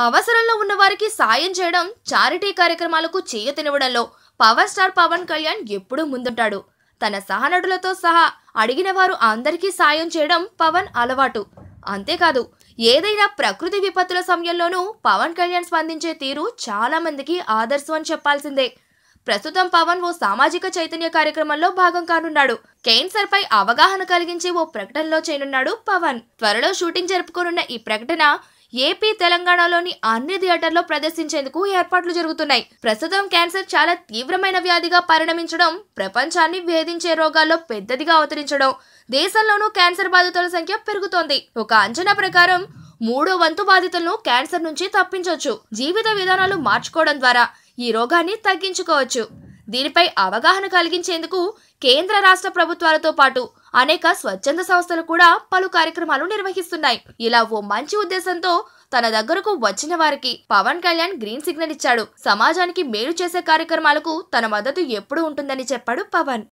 అవసరంలో ఉన్న వారికి సాయం చేయడం చారిటీ కార్యక్రమాలకు చేయతినివ్వడంలో పవర్ స్టార్ పవన్ కళ్యాణ్ ఎప్పుడూ ముందుంటాడు తన సహనటులతో సహా అడిగిన వారు అందరికీ సాయం చేయడం పవన్ అలవాటు అంతేకాదు ఏదైనా ప్రకృతి విపత్తుల సమయంలోనూ పవన్ కళ్యాణ్ స్పందించే తీరు చాలా మందికి ఆదర్శం అని చెప్పాల్సిందే ప్రస్తుతం పవన్ ఓ సామాజిక చైతన్య కార్యక్రమంలో భాగం కానున్నాడు క్యాన్సర్ పై అవగాహన కలిగించే ఓ ప్రకటనలో చేయనున్నాడు పవన్ త్వరలో షూటింగ్ జరుపుకోనున్న ఈ ప్రకటన ఏపీ తెలంగాణలోని అన్ని థియేటర్లో ప్రదర్శించేందుకు ఏర్పాట్లు జరుగుతున్నాయి ప్రస్తుతం క్యాన్సర్ చాలా తీవ్రమైన వ్యాధిగా పరిణమించడం ప్రపంచాన్ని వేధించే రోగాల్లో పెద్దదిగా అవతరించడం దేశంలోనూ క్యాన్సర్ బాధితుల సంఖ్య పెరుగుతోంది ఒక అంచనా ప్రకారం మూడో వంతు బాధితులను క్యాన్సర్ నుంచి తప్పించవచ్చు జీవిత విధానాలు మార్చుకోవడం ద్వారా ఈ రోగాన్ని తగ్గించుకోవచ్చు దీనిపై అవగాహన కలిగించేందుకు కేంద్ర రాష్ట్ర ప్రభుత్వాలతో పాటు అనేక స్వచ్ఛంద సంస్థలు కూడా పలు కార్యక్రమాలు నిర్వహిస్తున్నాయి ఇలా ఓ మంచి ఉద్దేశంతో తన దగ్గరకు వచ్చిన వారికి పవన్ కళ్యాణ్ గ్రీన్ సిగ్నల్ ఇచ్చాడు సమాజానికి మేలు చేసే కార్యక్రమాలకు తన మద్దతు ఎప్పుడూ ఉంటుందని చెప్పాడు పవన్